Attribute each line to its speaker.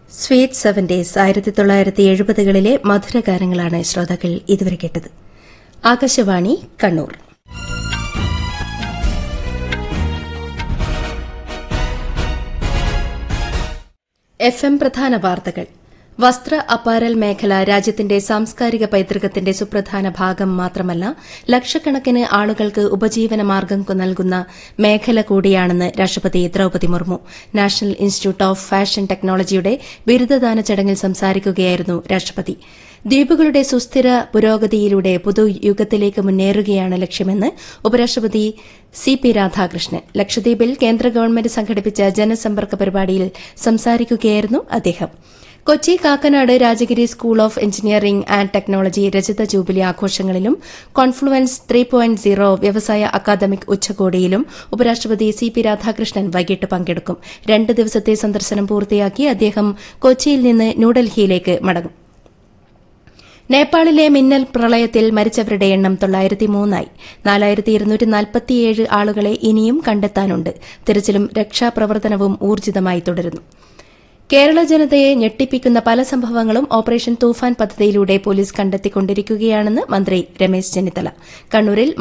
Speaker 1: sweet seventies ആയിരത്തി തൊള്ളായിരത്തി എഴുപതുകളിലെ മധുരഗാനങ്ങളാണ് ശ്രോതാക്കൾ ഇതുവരെ കേട്ടത് ആകാശവാണി കണ്ണൂർ എഫ് എം പ്രധാന വാർത്തകൾ വസ്ത്ര അപ്പാരൽ മേഖല രാജ്യത്തിന്റെ സാംസ്കാരിക പൈതൃകത്തിന്റെ സുപ്രധാന ഭാഗം മാത്രമല്ല ലക്ഷക്കണക്കിന് ആളുകൾക്ക് ഉപജീവന മാർഗം നൽകുന്ന മേഖല കൂടിയാണെന്ന് രാഷ്ട്രപതി Droupadi Murmu National Institute of Fashion ടെക്നോളജിയുടെ ബിരുദദാന ചടങ്ങിൽ സംസാരിക്കുകയായിരുന്നു രാഷ്ട്രപതി ദ്വീപുകളുടെ സുസ്ഥിര പുരോഗതിയിലൂടെ പുതുയുഗത്തിലേക്ക് മുന്നേറുകയാണ് ലക്ഷ്യമെന്ന് ഉപരാഷ്ട്രപതി സി പി രാധാകൃഷ്ണൻ ലക്ഷദ്വീപിൽ കേന്ദ്ര ഗവൺമെന്റ് സംഘടിപ്പിച്ച ജനസമ്പർക്ക പരിപാടിയിൽ സംസാരിക്കുകയായിരുന്നു അദ്ദേഹം Kochi Kakkanad Rajagiri School of Engineering and Technology രജത ജൂബിലി ആഘോഷങ്ങളിലും കോൺഫ്ലുവൻസ് ത്രീ പോയിന്റ് സീറോ വ്യവസായ അക്കാദമിക് ഉച്ചകോടിയിലും ഉപരാഷ്ട്രപതി സി പി രാധാകൃഷ്ണൻ വൈകിട്ട് പങ്കെടുക്കും രണ്ട് ദിവസത്തെ സന്ദർശനം പൂർത്തിയാക്കി അദ്ദേഹം കൊച്ചിയിൽ നിന്ന് ന്യൂഡൽഹിയിലേക്ക് മടങ്ങും നേപ്പാളിലെ മിന്നൽ പ്രളയത്തിൽ മരിച്ചവരുടെ എണ്ണം തൊള്ളായിരത്തി മൂന്നായി നാലായിരത്തി ഇരുന്നൂറ്റി നാൽപ്പത്തിയേഴ് ആളുകളെ ഇനിയും കണ്ടെത്താനുണ്ട് തിരച്ചിലും രക്ഷാപ്രവർത്തനവും ഊർജിതമായി തുടരുന്നു കേരള ജനതയെ ഞെട്ടിപ്പിക്കുന്ന പല സംഭവങ്ങളും ഓപ്പറേഷൻ തൂഫാൻ പദ്ധതിയിലൂടെ പോലീസ് കണ്ടെത്തിക്കൊണ്ടിരിക്കുകയാണെന്ന് മന്ത്രി രമേശ് ചെന്നിത്തല കണ്ണൂരിൽ